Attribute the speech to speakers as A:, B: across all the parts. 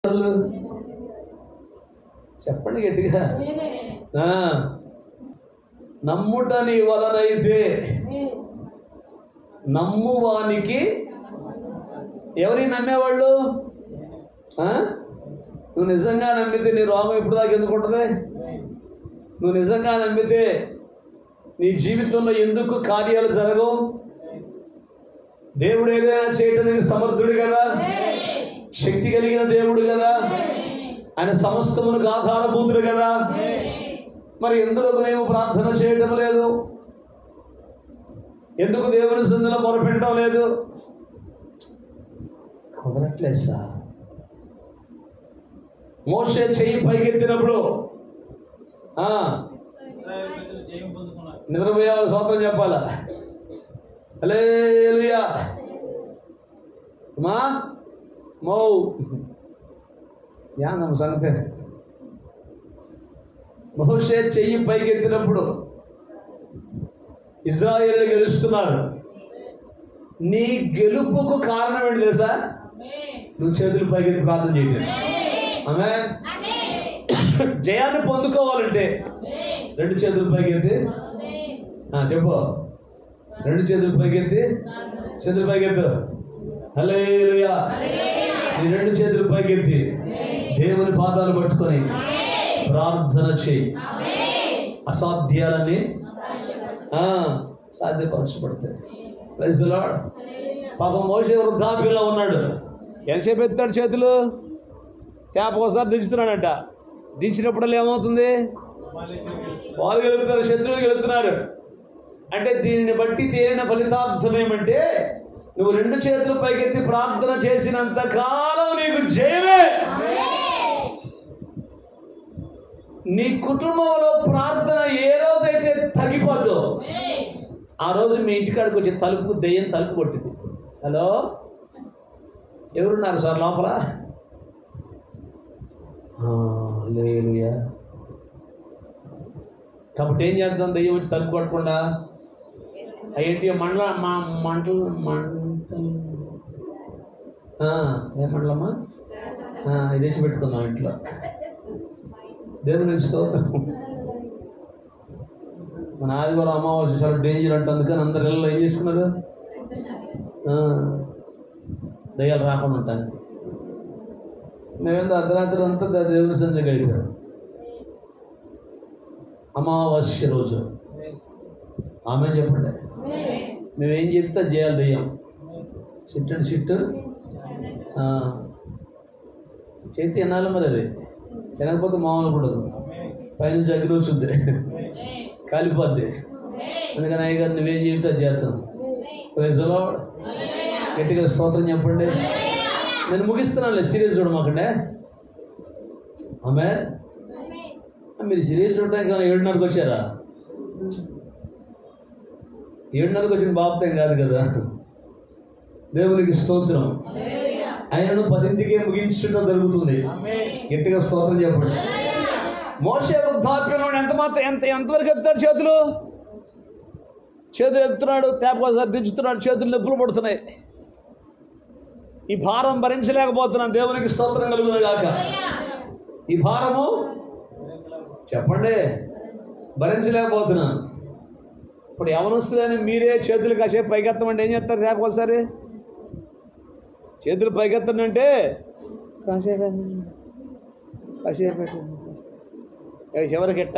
A: చెప్పండి గట్టిగా ఆ, నమ్ముట నీ వలనైతే నమ్మువానికి ఎవరిని నమ్మేవాళ్ళు ఆ? నువ్వు నిజంగా నమ్మితే నీ రోగం ఇప్పుడు దాకా ఎందుకు ఉంటుంది నువ్వు నిజంగా నమ్మితే నీ జీవితంలో ఎందుకు కార్యాలు జరగవు దేవుడు ఏదైనా చేయటానికి సమర్థుడు కదా శక్తి కలిగిన దేవుడు కదా ఆయన సమస్తములకు ఆధారభూతుడు కదా మరి ఎందుకు మేము ప్రార్థన చేయటం లేదు ఎందుకు దేవుని సందులో మొరపెట్టడం లేదు కుదరట్లేదు సార్ మోసే చెయ్యి పైకెత్తినప్పుడు ఆ, నిద్రపోయే వాళ్ళు స్వాతంత్రం చెప్పాలా హల్లెలూయా మా మౌ యా ನಮ್ಮ సంగతి మోషే చెయ్యి పైకెత్తినప్పుడు ఇజ్రాయేల్ గెలుస్తున్నారు నీ గెలుపుకు కారణం ఏంటి తెలుసా నువ్వు చేతులు పైకెత్తి ప్రార్థన చేయటం ఆమె జయాన్ని పొందుకోవాలంటే రెండు చేతులు పైకెత్తి ఆ, చెప్పు రెండు చేతులు పైకెత్తి చేతులు పైకెత్తు హల్లెలూయా నీ రెండు చేతులు పైకెత్తి దేవుని పాదాలు పట్టుకొని ప్రార్థన చేయి అసాధ్యాలని ఆ, సాధ్యపరచబడతాయి ప్రైజ్ ది లార్డ్ పాపం మోసే వృద్ధాప్యంలో ఉన్నాడు ఎంతసేపు ఎత్తాడు చేతులు తేప ఒకసారి దించుతున్నాడట దించినప్పుడల్లా ఏమవుతుంది వాళ్ళు గెలుపుతారు శత్రువులు గెలుపుతున్నారు అంటే దీనిని బట్టి తేలిన ఫలితార్థం ఏమంటే నువ్వు రెండు చేతులు పైకెత్తి ప్రార్థన చేసినంత కాలం నీకు జయమే నీ కుటుంబంలో ప్రార్థన ఏ రోజైతే తగ్గిపోద్దో ఆ రోజు మీ ఇంటికాడికి వచ్చి తలుపు దెయ్యం తలుపు కొట్టింది హలో ఎవరున్నారు సార్ లోపల ఆ, లేలుయా కాబట్టి ఏం చేద్దాం దెయ్యం వచ్చి తలుపు కొట్టకుండా ఏంటి మండల మా మంటలు మంటలు ఆ, ఏ మండలమ్మా ఆ, ఇది వేసి పెట్టుకుందాం ఇంట్లో దేవుని స్తోత్రం మన ఆదివారం అమావాస్య చాలా డేంజర్ అంటే అందుకని అందరు ఇళ్ళలో ఏం చేసుకున్నారు ఆ, దయ్యాలు రాకుండా ఉంటాను మేమేందో అర్ధరాత్రి అంతా దే- దేవుని సంధ్య గడిపాడు అమావాస్య రోజు ఆమె చెప్పండి మేమేం చెప్తే అది చేయాలి దెయ్యం చిట్టండి చిట్టు ఆ, చేతి ఎన్నాళ్ళు మరి అది తినకపోతే మామూలు పడదు పైనుంచి అగ్ని వచ్చింది కాలిపోద్ది అందుకని అయ్యగారు నువ్వేం చెబితే అది చేస్తాను ప్రైజ్లో గట్టిగా స్తోత్రం చెప్పండి నేను ముగిస్తున్నాను సీరియస్ చూడమాకండే ఆమె మీరు సీరియస్ చూడడానికి ఏమైనా ఏడున్నరకు వచ్చారా ఏడున్నరకు వచ్చిన బాబుతం కాదు కదా దేవునికి స్తోత్రం ఆయనను పదింటికే ముగించడం జరుగుతుంది గట్టిగా స్తోత్రం చెప్పండి మోసే వృద్ధాప్యంలో ఎంత మాత్రం ఎంత ఎంతవరకు ఎత్తాడు చేతులు చేతులు ఎత్తున్నాడు తేపకోసారి దించుతున్నాడు చేతులు నొప్పులు పడుతున్నాయి ఈ భారం భరించలేకపోతున్నాను దేవునికి స్తోత్రం కలుగును గాక ఈ భారము చెప్పండి భరించలేకపోతున్నాను ఇప్పుడు యవనస్తులని మీరే చేతులు కాసేపు పైకెత్తమంటే ఏం చేస్తారు రేపు ఒకసారి చేతులు పైకెత్తండి కాసేపు కాసేపు పెట్టండి. ఇక చివరికి ఎట్ట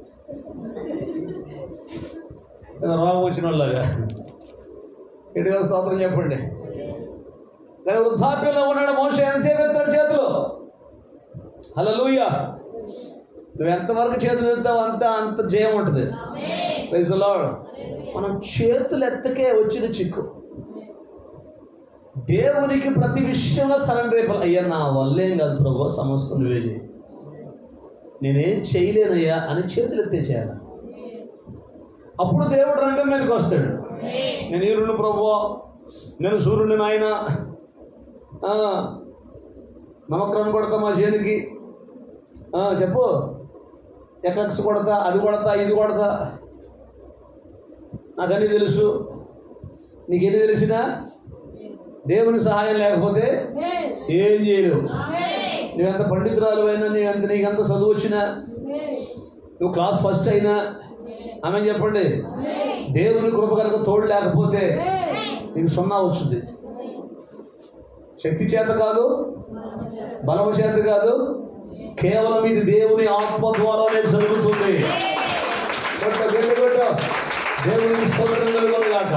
A: రోగం వచ్చిన వాళ్ళగా ఇటుగా స్తోత్రం చెప్పండి దాని వృద్ధాప్యంలో ఉన్నాడు మోసే ఎంతసేపు ఎత్తాడు చేతులు హలో నువ్వు ఎంతవరకు చేతులు ఎత్తావు అంత అంత జయం ఉంటుంది Praise the Lord. మనం చేతులు ఎత్తకే వచ్చిన చిక్కు దేవునికి ప్రతి విషయంలో సరెండర్ అయిపోయి అయ్యా నా వల్లేం కాదు ప్రభు సమస్తం నువ్వే చేయి నేనేం చేయలేనయ్యా అని చేతులు ఎత్తేసేయాలి అప్పుడు దేవుడు రంగం మీదకి వస్తాడు నేను ఈరుని ప్రభు నేను సూర్యుడిని నాయన నమక్రం కొడతా మా చేనికి ఆ, చెప్పు ఎక్కక్స్ కొడతా అది కొడతా ఇది కొడతా నాకన్నీ తెలుసు నీకెన్ని తెలిసినా దేవుని సహాయం లేకపోతే ఏం చేయలేవు నువ్వెంత పండితురాలు అయినా నీవెంత నీకెంత చదువు వచ్చినా నువ్వు క్లాస్ ఫస్ట్ అయినా ఆమె చెప్పండి దేవుని కృప కనుక తోడు లేకపోతే నీకు సున్నా వచ్చింది శక్తి చేత కాదు బలము చేత కాదు కేవలం ఇది దేవుని ఆత్మ ద్వారానే జరుగుతుంది కొట్ట, గట్టి కొట్ట. దేవునికి స్తోత్రం కలుగును గాక.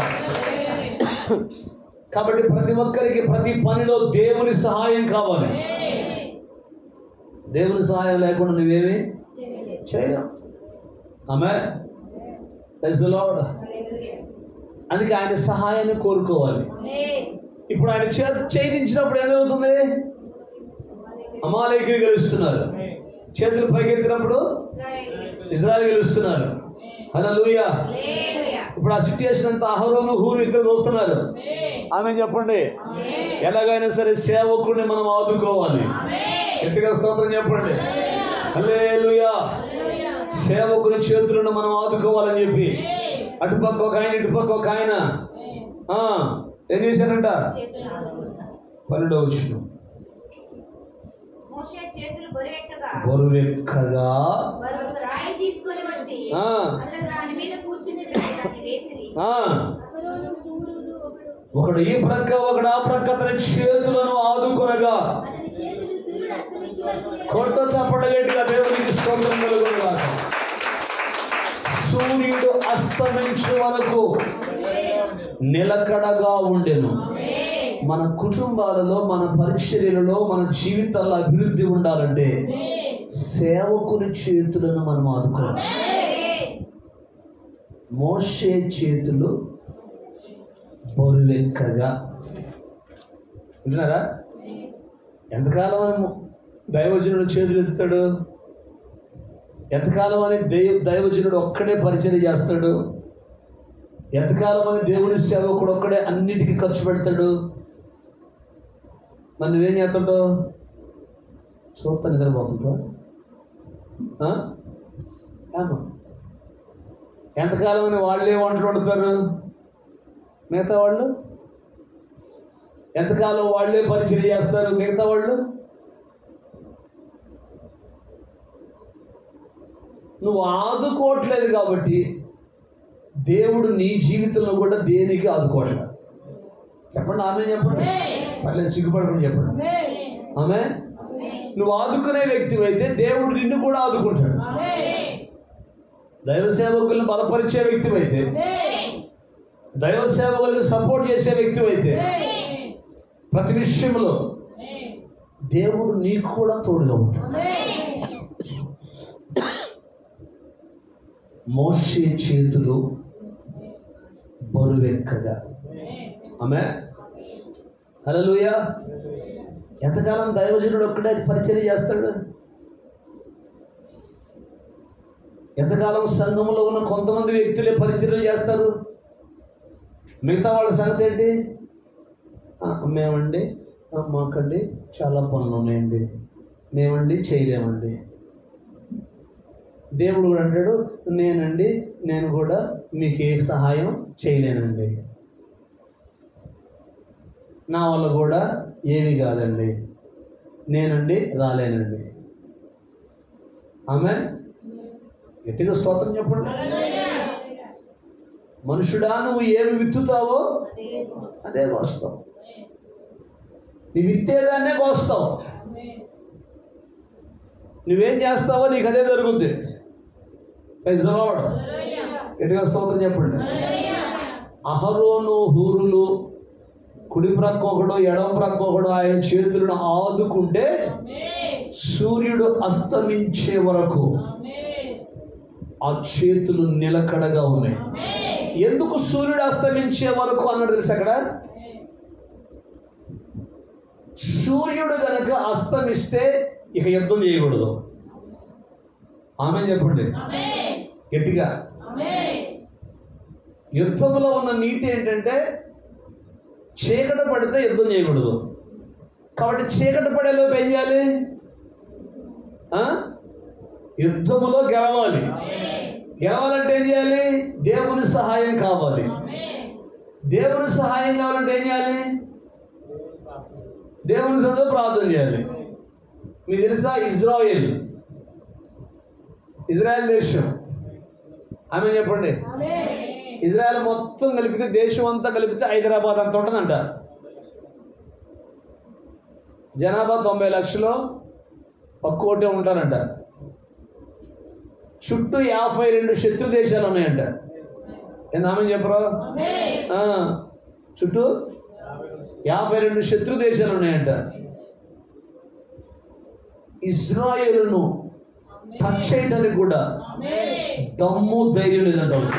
A: కాబట్టి ప్రతి ఒక్కరికి ప్రతి పనిలో దేవుని సహాయం కావాలి దేవుని సహాయం లేకుండా నువ్వేమి చేయలేవు ఆమె లార్డ్ అందుకే ఆయన సహాయాన్ని కోరుకోవాలి ఇప్పుడు ఆయన చే ఛేదించినప్పుడు ఏమవుతుంది అమాలేకులు గెలుస్తున్నారు చేతులు పైకెత్తినప్పుడు ఇజ్రాయల్ గెలుస్తున్నారు అలా ఇప్పుడు ఆ సిచ్యుయేషన్ అంతా అహరోను హూరు ఇద్దరు చూస్తున్నారు ఆమె చెప్పండి ఎలాగైనా సరే సేవకుడిని మనం ఆదుకోవాలి గట్టిగా స్తోత్రం చెప్పండి హల్లెలూయా సేవకుని చేతులను మనం ఆదుకోవాలని చెప్పి అటుపక్క ఒక ఆయన ఇటుపక్క ఒక ఆయన ఆ, ఏం చేశారంట పన్నెండవ వచ్చిన
B: మోషే చేతులు బరువెక్కగా
A: బరువెక్కగా
B: వారు ఒక రాయి తీసుకొని వచ్చి
A: ఆ.
B: అందులో దాని మీద కూర్చుని దాన్ని వేసిరి
A: ఆ,
B: అహరోను హూరులు ఒకడు
A: ఒకడు ఈ ప్రక్క ఒకడు ఆ ప్రక్క అతని చేతులను ఆదుకొనగా
B: అతని చేతులు సూర్యుడు అస్తమించే వరకు
A: కొత్త చప్పట గట్టిగా దేవునికి స్తోత్రం కలుగునుగాక సూర్యుడు అస్తమించే వరకు నిలకడగా ఉండెను మన కుటుంబాలలో మన పరిచర్యలలో మన జీవితాల్లో అభివృద్ధి ఉండాలంటే సేవకుని చేతులను మనం ఆదుకోవాలి మోసే చేతులు బరువెక్కగా వింటున్నారా ఎంతకాలం అని ము- దైవజనుడు చేతులు ఎత్తుతాడు ఎంతకాలం అని దైవ దైవజనుడు ఒక్కడే పరిచయం చేస్తాడు ఎంతకాలం అని దేవుని సేవకుడు ఒక్కడే అన్నిటికీ ఖర్చు పెడతాడు మరి నువ్వేం చేస్తుంటావు చూస్తా నిద్రపోతుంటావు ఆ? ఏమో ఎంతకాలం అని వాళ్ళే వంటలు వండుతారు మిగతా వాళ్ళు ఎంతకాలం వాళ్ళే పరిచయం చేస్తారు మిగతా వాళ్ళు నువ్వు ఆదుకోవట్లేదు కాబట్టి దేవుడు నీ జీవితంలో కూడా దేనికి ఆదుకోవట్లేదు చెప్పండి ఆమె చెప్పండి పర్లేదు సిగ్గుపడకుండా చెప్పండి ఆమె నువ్వు ఆదుకునే వ్యక్తి అయితే దేవుడు నిన్ను కూడా ఆదుకుంటాడు దైవ సేవకులను బలపరిచే వ్యక్తి అయితే దైవ సేవకులను సపోర్ట్ చేసే వ్యక్తి అయితే ప్రతి విషయంలో దేవుడు నీకు కూడా తోడుగా ఉంటాడు మోసే చేతులు బరువెక్కగా ఆమె హలోయ ఎంతకాలం దైవజనుడు ఒక్కడే పరిచయం చేస్తాడు ఎంతకాలం సంఘంలో ఉన్న కొంతమంది వ్యక్తులే పరిచయం చేస్తారు మిగతా వాళ్ళ సంగతి ఏంటి "ఆ, మేమండి ఆ, మాకండి చాలా పనులు ఉన్నాయండి మేమండి చేయలేమండి దేవుడు కూడా అంటాడు నేనండి నేను కూడా మీకు ఏ సహాయం చేయలేనండి నా వల్ల కూడా ఏమీ కాదండి నేనండి రాలేనండి ఆమె గట్టిగా స్తోత్రం చెప్పండి మనుషుడా నువ్వు ఏమి విత్తుతావో అదే కోస్తావు నీ విత్తేదాన్నే కోస్తావు నువ్వేం చేస్తావో నీకు అదే జరుగుద్ది Praise the Lord. గట్టిగా స్తోత్రం చెప్పండి అహరోను హూరులు కుడి ప్రక్క ఒకడు ఎడమ ప్రక్క ఒకడు ఆయన చేతులను ఆదుకుంటే సూర్యుడు అస్తమించే వరకు ఆ చేతులు నిలకడగా ఉన్నాయి ఎందుకు సూర్యుడు అస్తమించే వరకు అన్నాడు తెలుసు అక్కడ సూర్యుడు గనక అస్తమిస్తే ఇక యుద్ధం చేయకూడదు ఆమె చెప్పండి గట్టిగా యుద్ధంలో ఉన్న నీతి ఏంటంటే చీకటి పడితే యుద్ధం చేయకూడదు కాబట్టి చీకటి పడేలోపు ఏం చేయాలి ఆ? యుద్ధములో గెలవాలి గెలవాలంటే ఏం చేయాలి దేవుని సహాయం కావాలి దేవుని సహాయం కావాలంటే ఏం చేయాలి దేవుని సొంత ప్రార్థన చేయాలి మీకు తెలుసా ఇజ్రాయిల్ ఇజ్రాయెల్ దేశం ఆమె చెప్పండి ఇజ్రాయెల్ మొత్తం కలిపితే దేశం అంతా కలిపితే హైదరాబాద్ అంత ఉంటుందంట జనాభా తొంభై లక్షలు ఒక్కోటే ఉంటారంట చుట్టూ యాభై రెండు శత్రు దేశాలు ఉన్నాయంట ఏంది ఆమె చెప్పరు ఆ, చుట్టూ యాభై రెండు శత్రు దేశాలు ఉన్నాయంట ఇజ్రాయేలును టచ్ చేయడానికి కూడా దమ్ము ధైర్యం లేదంట వాళ్ళకి.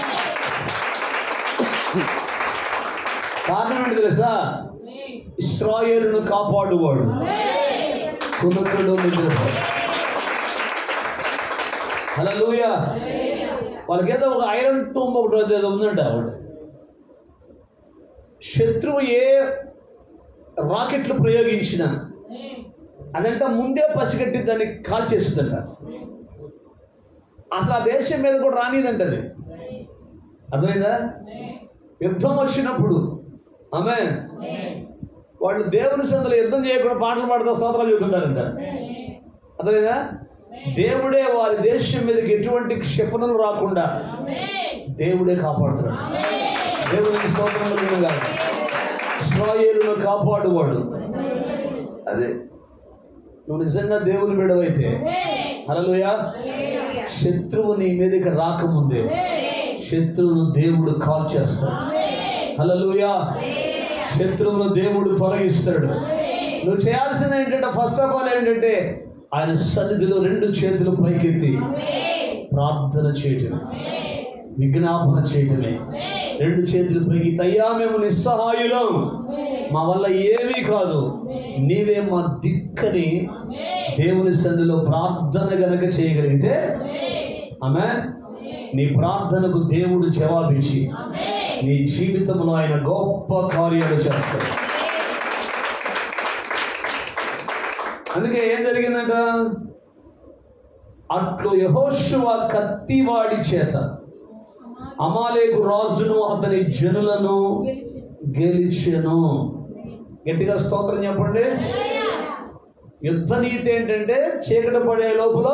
A: కారణం ఏంటి తెలుసా ఇస్రాయేలును కాపాడువాడు కునుకుడు నిద్రపోడు హల్లెలూయ వాళ్ళకి ఏదో ఒక ఐరన్ టూమ్ ఒకటి ఏదో ఉందంట ఒకటి శత్రువు ఏ రాకెట్లు ప్రయోగించినా అదంట ముందే పసిగట్టి దాన్ని కాల్ చేస్తుందంట అసలు ఆ దేశం మీద కూడా రానిదంట అది అర్థమైందా యుద్ధం వచ్చినప్పుడు ఆమె వాళ్ళు దేవుని సందులో యుద్ధం చేయకుండా పాటలు పాడుతూ స్తోత్రాలు చెబుతుంటారంట అర్థమైందా దేవుడే వారి దేశం మీదకి ఎటువంటి క్షిపణులు రాకుండా దేవుడే కాపాడుతున్నాడు దేవునికి స్తోత్రం కలుగునుగా ఇస్రాయేలును కాపాడువాడు అదే నువ్వు నిజంగా దేవుని బిడవైతే హల్లెలూయా శత్రువు నీ మీదకి రాకముందే శత్రువును దేవుడు కాల్ చేస్తాడు హల్లెలూయా శత్రువును దేవుడు తొలగిస్తాడు నువ్వు చేయాల్సింది ఏంటంటే ఫస్ట్ ఆఫ్ ఆల్ ఏంటంటే ఆయన సన్నిధిలో రెండు చేతులు పైకెత్తి ప్రార్థన చేయటం విజ్ఞాపన చేయటమే రెండు చేతులు పైకి తయ్యా మేము నిస్సహాయులం మా వల్ల ఏమీ కాదు నీవే మా దిక్కని దేవుని సన్నిధిలో ప్రార్థన గనక చేయగలిగితే ఆమె నీ ప్రార్థనకు దేవుడు జవాబిచ్చి నీ జీవితంలో ఆయన గొప్ప కార్యాలు చేస్తాడు అందుకే ఏం జరిగిందంట అట్లు యహోశువ కత్తివాడి చేత అమాలేకు రాజును అతని జనులను గెలిచెను గట్టిగా స్తోత్రం చెప్పండి యుద్ధ నీతి ఏంటంటే చీకటి పడే లోపల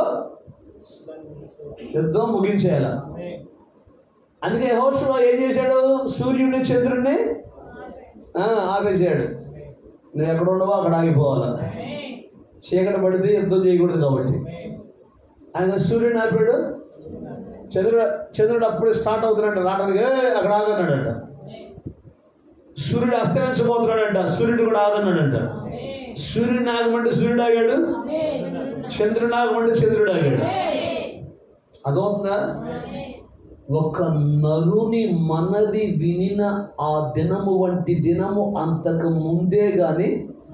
A: యుద్ధం ముగించేయాల అందుకే యెహోషువ ఏం చేశాడు సూర్యుడిని చంద్రుడిని ఆ, ఆపేసాడు నువ్వు ఎక్కడ ఉండవో అక్కడ ఆగిపోవాలి చీకటి పడితే యుద్ధం చేయకూడదు కాబట్టి ఆయన సూర్యుడిని ఆపాడు చంద్రుడు చంద్రుడు అప్పుడు స్టార్ట్ అవుతున్నాడు రావడానికి "ఏ, అక్కడ ఆగన్నాడంట సూర్యుడు అస్తమించబోతున్నాడంట సూర్యుడు కూడా ఆగన్నాడంట సూర్యుడు ఆగమంటే సూర్యుడు ఆగాడు చంద్రుడు ఆగమంటే చంద్రుడు ఆగాడు అదవుతుందా ఒక నరుని మనది వినిన ఆ దినము వంటి దినము అంతకు ముందే గాని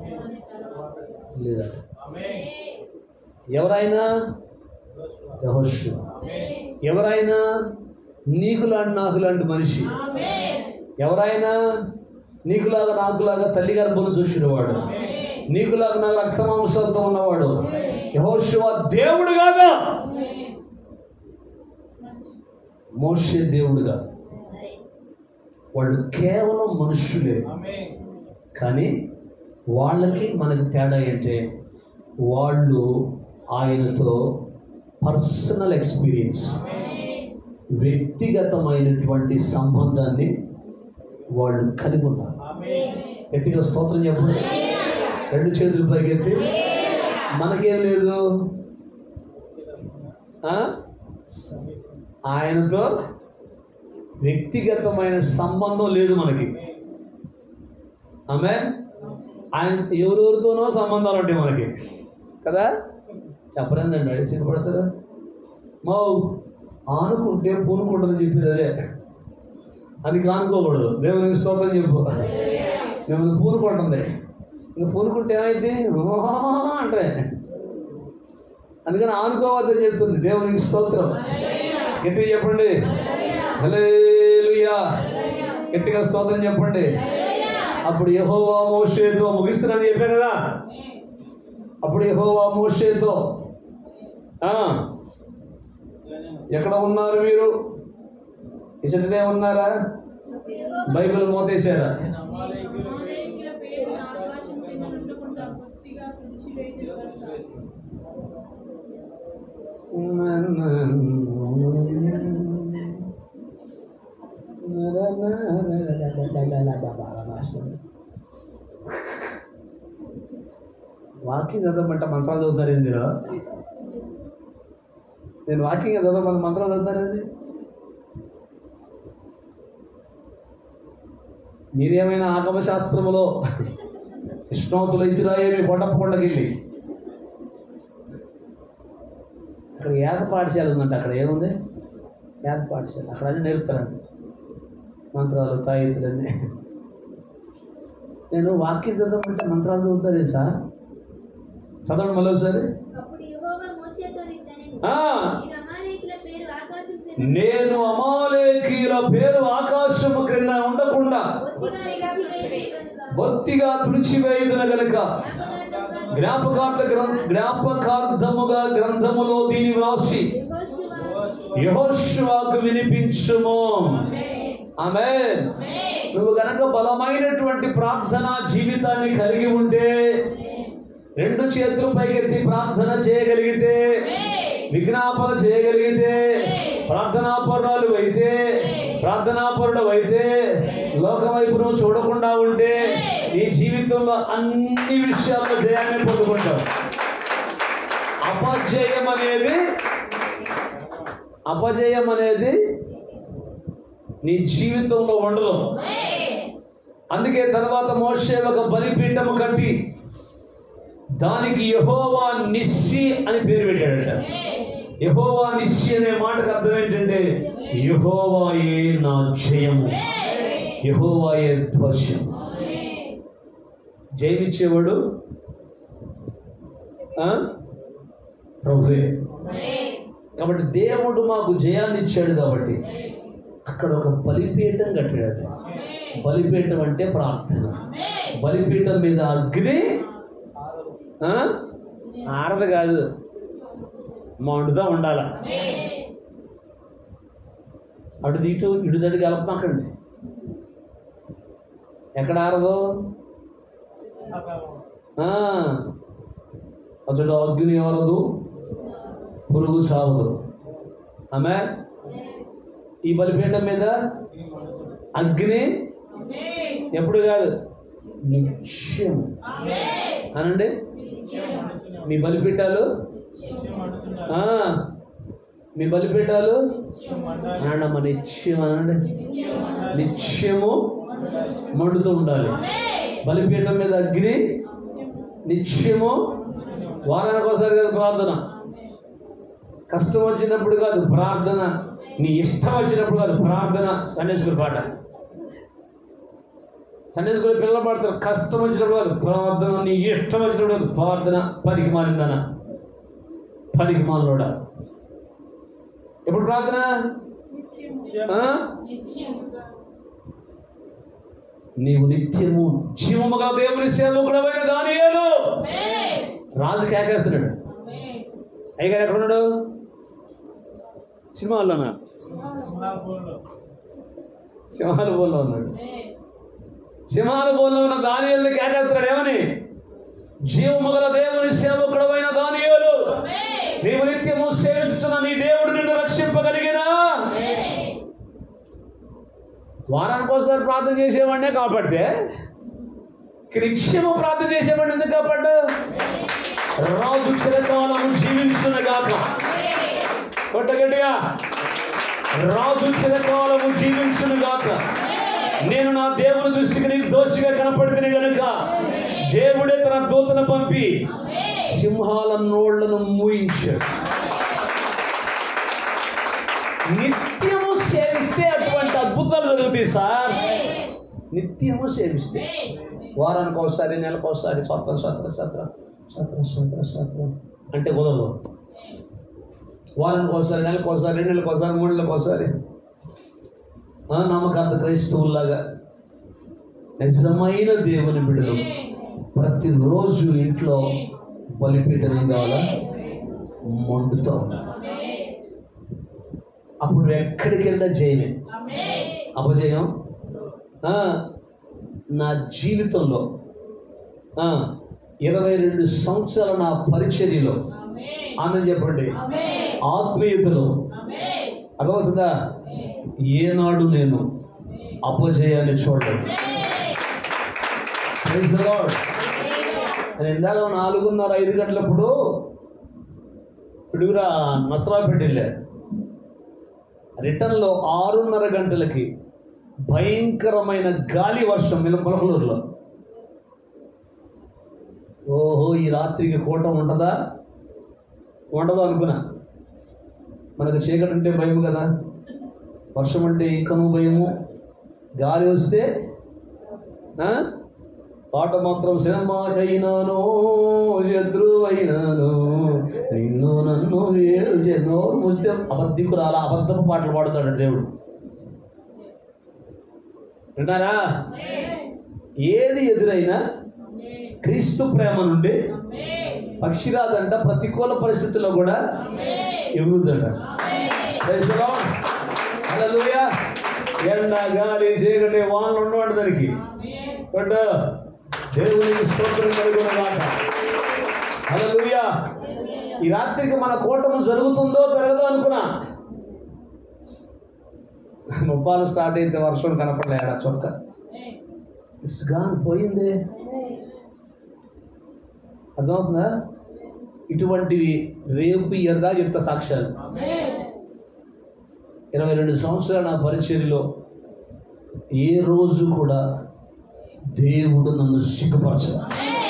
A: లేదట ఎవరైనా యెహోషువ. ఎవరైనా నీకులాంటి నాకులాంటి మనిషి ఎవరైనా నీకులాగా నాకులాగా తల్లి గర్భంలో చూసిన వాడు నీకులాగా నాకు రక్తమాంసంతో ఉన్నవాడు యహోశివ దేవుడు కాదా మోషే దేవుడు కాదు వాళ్ళు కేవలం మనుషులే కానీ వాళ్ళకి మనకి తేడా ఏంటే వాళ్ళు ఆయనతో పర్సనల్ ఎక్స్పీరియన్స్ వ్యక్తిగతమైనటువంటి సంబంధాన్ని వాళ్ళు కలిగి ఉన్నారు గట్టిగా స్తోత్రం చెప్పండి రెండు చేతులు పైకెత్తి మనకేం లేదు ఆ? ఆయనతో వ్యక్తిగతమైన సంబంధం లేదు మనకి ఆమె ఆయన ఎవరెవరితోనో సంబంధాలు ఉంటాయి మనకి కదా చెప్పలేదండి అడిగి సిగ్గుపడతారా మా ఆనుకుంటే పూనుకుంటుందని చెప్పేది అదే అది కానుకోకూడదు దేవునికి స్తోత్రం చెప్పు మిమ్మల్ని పూనుకుంటుంది ఇంకా పూనుకుంటే ఏమైంది ఓహో అంటే అందుకని ఆనుకోవద్దని చెప్తుంది దేవునికి స్తోత్రం గట్టిగా చెప్పండి హల్లెలూయా గట్టిగా స్తోత్రం చెప్పండి అప్పుడు యెహోవా మోషేతో ముగిస్తున్నాను చెప్పాను కదా అప్పుడు యెహోవా మోషేతో ఆ, ఎక్కడ ఉన్నారు మీరు ఇచ్చటనే ఉన్నారా బైబిల్ మోతేశారా వాకింగ్ చదవమంటే మంత్రాలు చదువుతారు ఇందులో నేను వాకింగ్ చదవమని మంత్రాలు చదువుతారండి మీరేమైనా ఆగమ శాస్త్రములో కృష్ణోతుల ఇదిరాయేమి కొండపకొండకెళ్ళి అక్కడ ఏద పాఠశాల ఉందంట అక్కడ ఏముంది ఏద పాఠశాల అక్కడ అన్నీ నేర్పుతారండి మంత్రాలు తాయితులన్నీ నేను వాక్యం చదవమంటే మంత్రాలు చదువుతారే సార్ చదవండి మళ్ళీ ఒకసారి
B: అప్పుడు యెహోవా మోషేతో ఇట్లనెను.
A: ఆ,
B: ఈ అమాలేకుల పేరు ఆకాశం క్రింద
A: నేను అమాలేకీల పేరు ఆకాశము క్రింద ఉండకుండా
B: బొత్తిగా నిలిచివేయుదును గనుక
A: బొత్తిగా తుడిచివేయుదున గనుక
B: జ్ఞాపకార్థముగా
A: జ్ఞాపకార్థ గ్రం జ్ఞాపకార్థముగా గ్రంథములో దీని వ్రాసి
B: యెహోషువ
A: యహోష్వాకు వినిపించుము ఆమె నువ్వు గనక బలమైనటువంటి ప్రార్థనా జీవితాన్ని కలిగి ఉంటే రెండు చేతులు పైకెత్తి ప్రార్థన చేయగలిగితే విజ్ఞాపన చేయగలిగితే ప్రార్థనాపరురాలు అయితే ప్రార్థనాపరుడు అయితే లోకం వైపు నువ్వు చూడకుండా ఉంటే ఈ జీవితంలో అన్ని విషయాల్లో జయాన్ని పొందుకుంటావు అపజయం అనేది అపజయం అనేది నీ జీవితంలో ఉండదు అందుకే తర్వాత మోషే ఒక బలిపీఠము కట్టి దానికి యహోవా నిస్సి అని పేరు పెట్టాడట యహోవా నిస్సి అనే మాటకు అర్థం ఏంటంటే యహోవాయే నా జయము యహోవాయే ధ్వజం జయమిచ్చేవాడు ఆ? ప్రభువే కాబట్టి దేవుడు మాకు జయాన్ని ఇచ్చాడు కాబట్టి అక్కడ ఒక బలిపీఠం కట్టాడట బలిపీఠం అంటే ప్రార్థన బలిపీఠం మీద అగ్ని ఆ? ఆరదు కాదు మండుతా ఉండాల అటు ఇటు ఇటు దడి కలపమాకండి ఎక్కడ ఆరదు ఆ. అతడు అగ్ని ఆరదు పురుగు సావదు ఆమె ఈ బలిపీఠం మీద అగ్ని ఎప్పుడు కాదు నిత్యం అనండి మీ బలిపీఠాలు ఆ, మీ బలిపీఠాలు అనండమ్మ నిత్యం అనండి నిత్యము మండుతూ ఉండాలి బలిపీఠం మీద అగ్ని నిత్యము వారానికి ఒకసారి కాదు ప్రార్థన కష్టం వచ్చినప్పుడు కాదు ప్రార్థన నీ ఇష్టం వచ్చినప్పుడు కాదు ప్రార్థన సండే స్కూల్ పాట సండే స్కూల్ పిల్లలు పాడతారు కష్టం వచ్చినప్పుడు కాదు ప్రార్థన నీ ఇష్టం వచ్చినప్పుడు కాదు ప్రార్థన పనికి మారిందన పనికి మాలోడా ఎప్పుడు ప్రార్థన ఆ? నీవు నిత్యము జీవము గల దేవుని సేవకుడమైన దానియేలు రాజు కేకేస్తున్నాడు అయ్యగారు ఎక్కడ ఉన్నాడు సినిమాల్లోనా సింహాల బోల్లో ఉన్నాడు సింహాల బోల్లో ఉన్న దానియేలు కేకేస్తున్నాడు ఏమని జీవము గల దేవుని సేవకుడమైన దానియేలు నీవు నిత్యము సేవించున్న నీ దేవుడు నిన్ను రక్షింపగలిగినా వారానికి ఒకసారి ప్రార్థన చేసేవాడినే కాపాడితే ఇక నిత్యము ప్రార్థన చేసేవాడిని ఎందుకు కాపాడు రాజు చిరకాలము జీవించును గాక కొట్టగట్టిగా రాజు చిరకాలము జీవించును గాక నేను నా దేవుని దృష్టికి నీకు దోషిగా కనపడితే గనుక దేవుడే తన దూతను పంపి సింహాల నోళ్లను మూయించాడు నిత్యము సేవిస్తే అటువంటి అద్భుతాలు జరుగుతాయి సార్ నిత్యము సేవిస్తే వారానికి ఒకసారి నెలకు ఒకసారి స్వత్ర స్వత్ర స్వత్ర స్వత్ర స్వత్ర స్వత్ర అంటే కుదరదు వారానికి ఒకసారి నెలకు ఒకసారి రెండు నెలలకు ఒకసారి మూడు నెలలకు ఒకసారి ఆ, నమ్మకాంత క్రైస్తవుల్లాగా నిజమైన దేవుని బిడ్డలు ప్రతిరోజు ఇంట్లో బలిపీఠం ఏం కావాలా మండుతూ ఉండాలి అప్పుడు ఎక్కడికి వెళ్ళినా జయమే అపజయం ఆ, నా జీవితంలో ఆ, ఇరవై రెండు సంవత్సరాల నా పరిచర్యలో ఆమె చెప్పండి ఆత్మీయతలో అర్థమవుతుందా ఏనాడు నేను అపజయాన్ని చూడలేదు Praise the Lord. నేను ఇందాక నాలుగున్నర ఐదు గంటలప్పుడు పిడుగురా నసరాపేట వెళ్ళా రిటర్న్లో ఆరున్నర గంటలకి భయంకరమైన గాలి వర్షం మీద పొలకలూరులో ఓహో ఈ రాత్రికి కూటం ఉంటుందా ఉండదు అనుకున్నా మనకు చీకటి అంటే భయం కదా వర్షం అంటే ఇంకనూ భయము గాలి వస్తే ఆ? పాట మాత్రం శ్రమకైనాను శత్రువైనాను నిన్ను నన్ను వేరు చేసిన ముస్తే అబద్ధికురాల అబద్ధపు పాటలు పాడుతాడు దేవుడు వింటారా ఏది ఎదురైనా క్రీస్తు ప్రేమ నుండి పక్షిరాజంట ప్రతికూల పరిస్థితుల్లో కూడా ఎగురుతుంట హల్లెలూయా ఎండ గాలి చీకటి వానలు ఉండవండి దానికి బట్ దేవునికి స్తోత్రం కలుగునగాక హల్లెలూయా ఈ రాత్రికి మన కూటమి జరుగుతుందో జరగదో అనుకున్నా ముప్పాలు స్టార్ట్ అయితే వర్షం కనపడలేడా చొక్క ఇట్స్ గాన్ పోయింది అర్థమవుతుందా ఇటువంటివి రేపు ఇయర్గా చెప్తా సాక్ష్యాలు ఇరవై రెండు సంవత్సరాల నా పరిచర్యలో ఏ రోజు కూడా దేవుడు నన్ను సిగ్గుపరచడు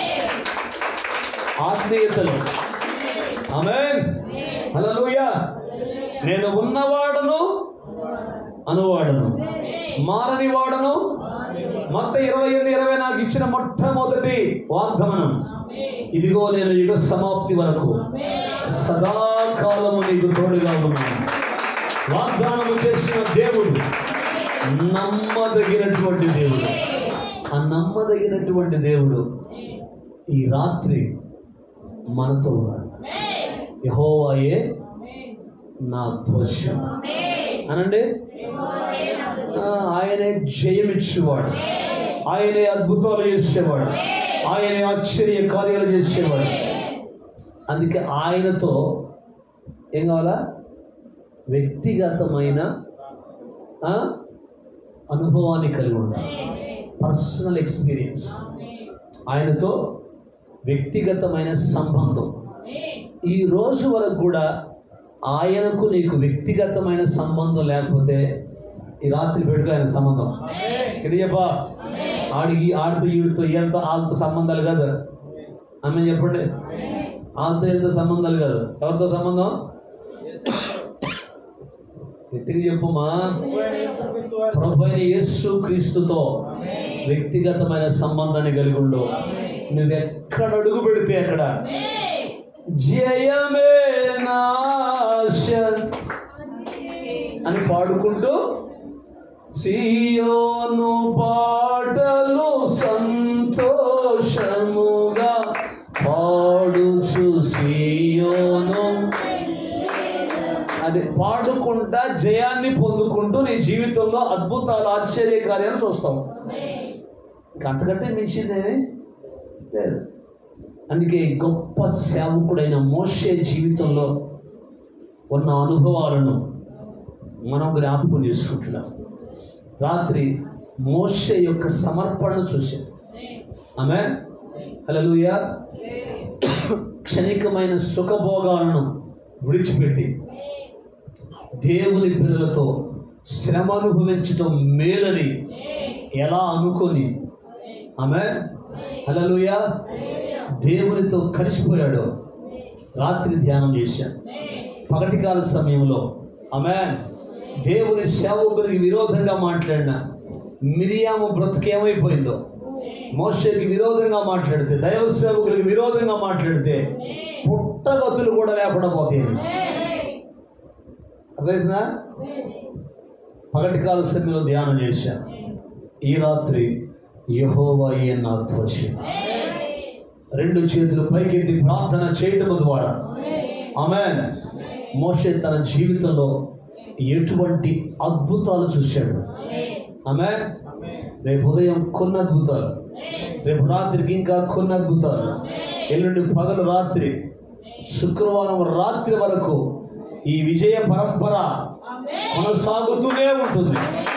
A: ఆత్మీయతలో ఆమేన్ హల్లెలూయా నేను ఉన్నవాడను అనువాడను మారని వాడను మొత్త ఇరవై ఎనిమిది ఇరవై నాకు ఇచ్చిన మొట్టమొదటి వాగ్దమనం ఇదిగో నేను యుగ సమాప్తి వరకు సదాకాలము నీకు తోడుగా ఉన్నాను వాగ్దానము చేసిన దేవుడు నమ్మదగినటువంటి దేవుడు ఆ నమ్మదగినటువంటి దేవుడు ఈ రాత్రి మనతో ఉన్నాడు యహోవాయే నా ధ్వజం అనండి ఆ, ఆయనే జయమిచ్చేవాడు ఆయనే అద్భుతాలు చేసేవాడు ఆయనే ఆశ్చర్య కార్యాలు చేసేవాడు అందుకే ఆయనతో ఏం కావాలా వ్యక్తిగతమైన ఆ, అనుభవాన్ని కలిగి ఉండాలి పర్సనల్ ఎక్స్పీరియన్స్ ఆయనతో వ్యక్తిగతమైన సంబంధం ఈ రోజు వరకు కూడా ఆయనకు నీకు వ్యక్తిగతమైన సంబంధం లేకపోతే ఈ రాత్రి పెట్టుకో ఆయన సంబంధం ఇది చెప్పా ఆడికి ఆడితో ఈడితో ఎంత వాళ్ళతో సంబంధాలు కాదు ఆమె చెప్పండి వాళ్ళతో ఎంత సంబంధాలు కాదు ఎవరితో సంబంధం గట్టిగా చెప్పుమా ప్రభు అయిన యేసు క్రీస్తుతో వ్యక్తిగతమైన సంబంధాన్ని కలిగి ఉండు నువ్వు ఎక్కడ అడుగు పెడితే అక్కడ జయమే నాశ అని పాడుకుంటూ సియోను పాటలు సంతోషముగా పాడుచు సియోను అది పాడుకుంటా జయాన్ని పొందుకుంటూ నీ జీవితంలో అద్భుతాలు ఆశ్చర్య కార్యాలు చూస్తావు ఇంకా అంతకంటే మించిందేమి లేదు అందుకే గొప్ప సేవకుడైన మోషే జీవితంలో ఉన్న అనుభవాలను మనం జ్ఞాపకం చేసుకుంటున్నాం రాత్రి మోషే యొక్క సమర్పణను చూసాం ఆమె హల్లెలూయా క్షణికమైన సుఖభోగాలను విడిచిపెట్టి దేవుని పిల్లలతో శ్రమ అనుభవించటం మేలని ఎలా అనుకొని ఆమె హల్లెలూయా దేవునితో కలిసిపోయాడు రాత్రి ధ్యానం చేశాను పగటి కాల సమయంలో ఆమె దేవుని సేవకునికి విరోధంగా మాట్లాడిన మిరియాము బ్రతుకు ఏమైపోయిందో మోషకి విరోధంగా మాట్లాడితే దైవ సేవకులకు విరోధంగా మాట్లాడితే పుట్టగతులు కూడా లేకుండా పోతాయి అర్థమైందా పగటి కాల సమయంలో ధ్యానం చేశాను ఈ రాత్రి యహోవాయే నా ధ్వజం రెండు చేతులు పైకెత్తి ప్రార్థన చేయటం ద్వారా ఆమె మోషే తన జీవితంలో ఎటువంటి అద్భుతాలు చూశాడు ఆమె రేపు ఉదయం కొన్ని అద్భుతాలు రేపు రాత్రికి ఇంకా కొన్ని అద్భుతాలు ఎల్లుండి పగలు రాత్రి శుక్రవారం రాత్రి వరకు ఈ విజయ పరంపర కొనసాగుతూనే ఉంటుంది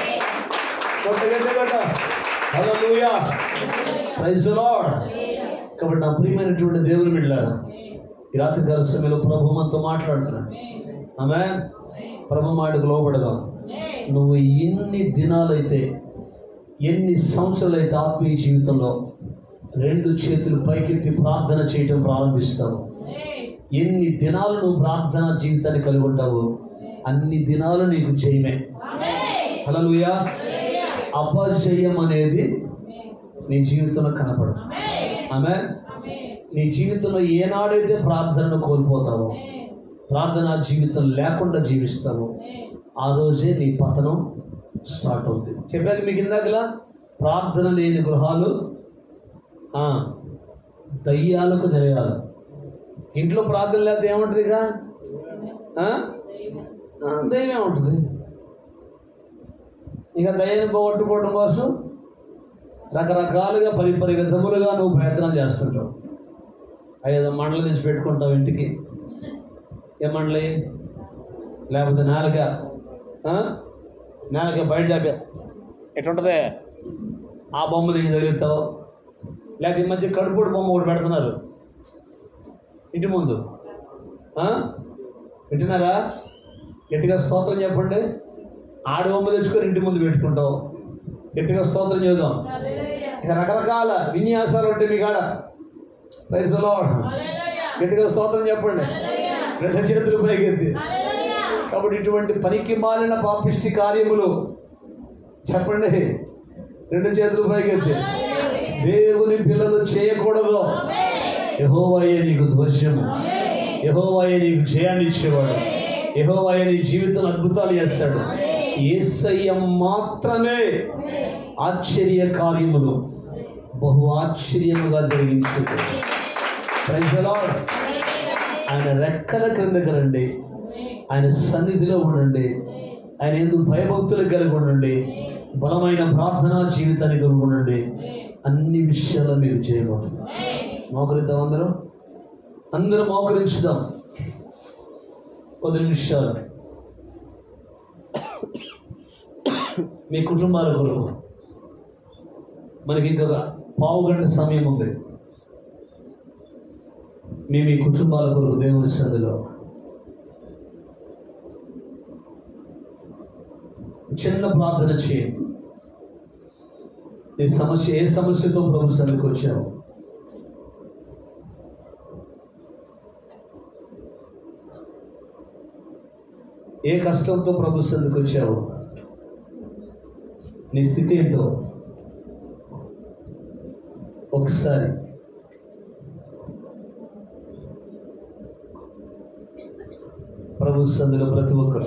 A: హల్లెలూయా ప్రైజ్ ది లార్డ్ కాబట్టి నా ప్రియమైనటువంటి దేవుని బిడ్డలారా ఈ రాత్రి కాల సమయంలో ప్రభు మనతో మాట్లాడుతున్నాడు ఆమె ప్రభు మాటకు లోబడదాం నువ్వు ఎన్ని దినాలైతే ఎన్ని సంవత్సరాలైతే ఆత్మీయ జీవితంలో రెండు చేతులు పైకెత్తి ప్రార్థన చేయటం ప్రారంభిస్తావు ఎన్ని దినాలు నువ్వు ప్రార్థన జీవితాన్ని కలిగి ఉంటావు అన్ని దినాలు నీకు జయమే హల్లెలూయా అపజయం అనేది నీ జీవితంలో కనపడదు ఆమె నీ జీవితంలో ఏనాడైతే ప్రార్థనను కోల్పోతావో ప్రార్థన జీవితం లేకుండా జీవిస్తావో ఆ రోజే నీ పతనం స్టార్ట్ అవుతుంది చెప్పాను మీకు ఇందాకలా ప్రార్థన లేని గృహాలు ఆ, దయ్యాలకు నిలయాలు ఇంట్లో ప్రార్థన లేకపోతే ఏముంటుంది ఇక ఆ? ఆ, దయ్యమే ఉంటుంది ఇక దయ్యాన్ని పోగొట్టుకోవడం కోసం రకరకాలుగా పరిపరి విధములుగా నువ్వు ప్రయత్నం చేస్తుంటావు ఐదు మండలు తెచ్చి పెట్టుకుంటావు ఇంటికి ఏ మండలి లేకపోతే నాలుక ఆ? నాలుక బయట చాపే ఎట్లుంటుంది ఆ బొమ్మ తీసి తగిలిస్తావు లేకపోతే ఈ మధ్య కడుపుడు బొమ్మ ఒకటి పెడుతున్నారు ఇంటి ముందు ఆ? వింటున్నారా గట్టిగా స్తోత్రం చెప్పండి ఆడ బొమ్మ తెచ్చుకొని ఇంటి ముందు పెట్టుకుంటావు గట్టిగా స్తోత్రం చేద్దాం ఇక రకరకాల విన్యాసాలు ఉంటాయి మీ కాడ ప్రైజ్ లార్డ్ గట్టిగా స్తోత్రం చెప్పండి రెండు చేతులు పైకెత్తి కాబట్టి ఇటువంటి పనికి మాలిన పాపిష్టి కార్యములు చెప్పండి రెండు చేతులు పైకెత్తి దేవుని పిల్లలు చేయకూడదు యహోవాయే నీకు ధ్వజము యహోవాయే నీకు జయాన్ని ఇచ్చేవాడు యహోవాయే నీ జీవితంలో అద్భుతాలు చేస్తాడు ఏసయ్య మాత్రమే ఆశ్చర్య కార్యములు బహు ఆశ్చర్యముగా జరిగించుడు Praise the Lord. ఆయన రెక్కల క్రిందకి రండి ఆయన సన్నిధిలో ఉండండి ఆయన ఎందుకు భయభక్తులు కలిగి ఉండండి బలమైన ప్రార్థనా జీవితాన్ని కలిగి ఉండండి అన్ని విషయాల్లో మీరు చేయబోతుంది మోకరిద్దాం అందరం అందరం మోకరించుదాం కొద్ది నిమిషాలు మీ కుటుంబాల కొరకు మనకి ఇంకొక పావు గంట సమయం ఉంది మీ మీ కుటుంబాల కొరకు దేవుని సన్నిధిలో చిన్న ప్రార్థన చేయండి నీ సమస్య ఏ సమస్యతో ప్రభు సన్నిధికి వచ్చావు ఏ కష్టంతో ప్రభు సన్నిధికి వచ్చావు నీ స్థితి ఏంటో ఒకసారి ప్రభు సందులో ప్రతి ఒక్కరు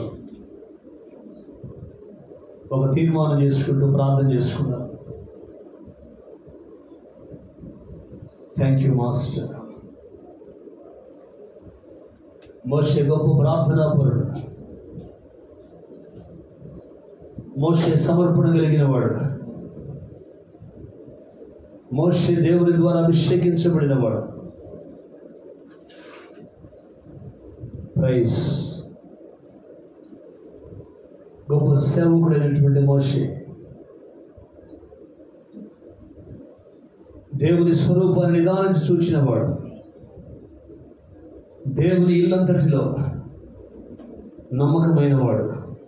A: ఒక తీర్మానం చేసుకుంటూ ప్రార్థన చేసుకున్నారు థ్యాంక్ యూ మాస్టర్ మోషే గొప్ప ప్రార్థనా పరుడు మోషే సమర్పణ కలిగిన వాడు మోషే దేవుని ద్వారా అభిషేకించబడిన వాడు ప్రైజ్ గొప్ప సేవకుడైనటువంటి మోషే దేవుని స్వరూపాన్ని నిదానించి చూచినవాడు దేవుని ఇల్లంతటిలో నమ్మకమైన వాడు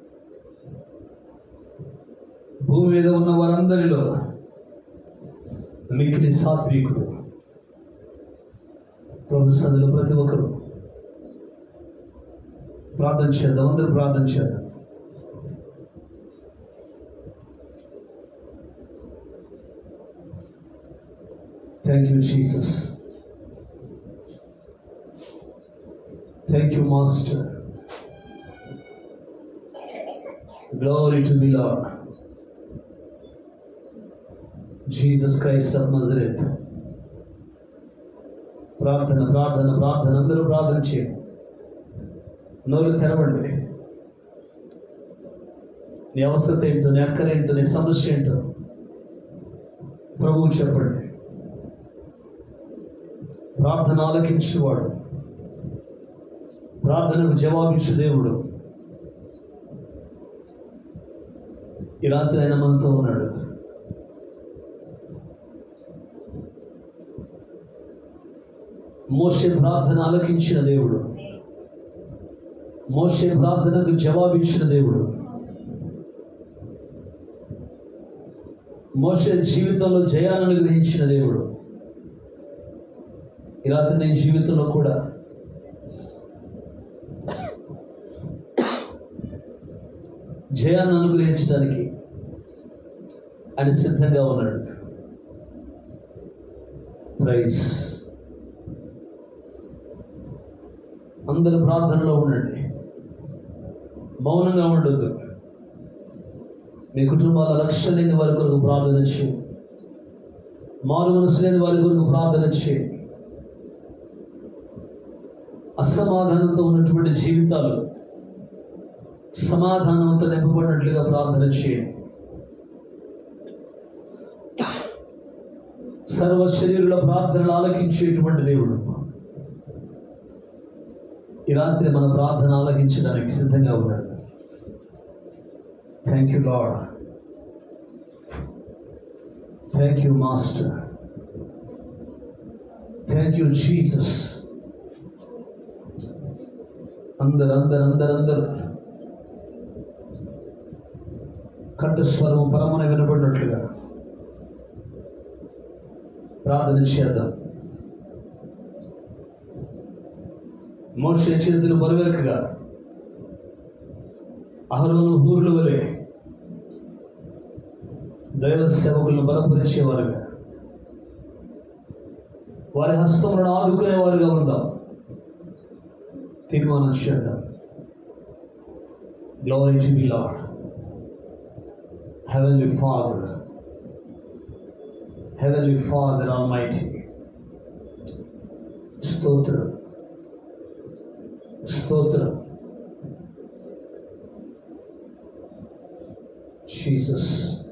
A: భూమి మీద ఉన్న వారందరిలో మిక్కిలి సాత్వికుడు ప్రభు సందులో ప్రతి ఒక్కరు ప్రార్థన చేద్దాం అందరూ ప్రార్థన చేద్దాం thank you Jesus thank you master glory to be Lord Jesus Christ of Nazareth ప్రార్థన ప్రార్థన ప్రార్థన అందరూ ప్రార్థన చేయండి నోరు తెరవండి నీ అవసరత ఏంటో నీ అక్కర ఏంటో నీ సమస్య ఏంటో ప్రభువు చెప్పండి ప్రార్థన ఆలకించేవాడు ప్రార్థనకు జవాబిచ్చు దేవుడు ఈ రాత్రి ఆయన మనతో ఉన్నాడు మోసే ప్రార్థన ఆలకించిన దేవుడు మోసే ప్రార్థనకు జవాబిచ్చిన దేవుడు మోసే జీవితంలో జయాలను గ్రహించిన దేవుడు ఈ రాత్రి నీ జీవితంలో కూడా జయాన్ని అనుగ్రహించడానికి ఆయన సిద్ధంగా ఉన్నాడు ప్రైజ్ అందరూ ప్రార్థనలో ఉండండి మౌనంగా ఉండొద్దు మీ కుటుంబాల లక్ష్యం లేని వారి కొరకు ప్రార్థన చేయండి మారు మనసు లేని వారి కొరకు ప్రార్థన చేయండి అసమాధానంతో ఉన్నటువంటి జీవితాలు సమాధానంతో నింపబడినట్లుగా ప్రార్థన చేయండి సర్వ శరీరుల ప్రార్థనలు ఆలకించేటువంటి దేవుడు ఈ రాత్రి మన ప్రార్థన ఆలకించడానికి సిద్ధంగా ఉన్నాడు thank you Lord thank you master thank you Jesus అందరు అందరు అందరు అందరు కంఠస్వరం పరమన వినబడినట్లుగా ప్రార్థన చేద్దాం మోక్ష చేతులు బరువెక్కగా అహరోను హూరుల వలె దైవ సేవకులను బలపరిచేవారుగా వారి హస్తములను ఆదుకునేవారుగా ఉందాం తీర్మానం చేద్దాం glory to be Lord heavenly father heavenly father almighty స్తోత్రం స్తోత్రం జీసస్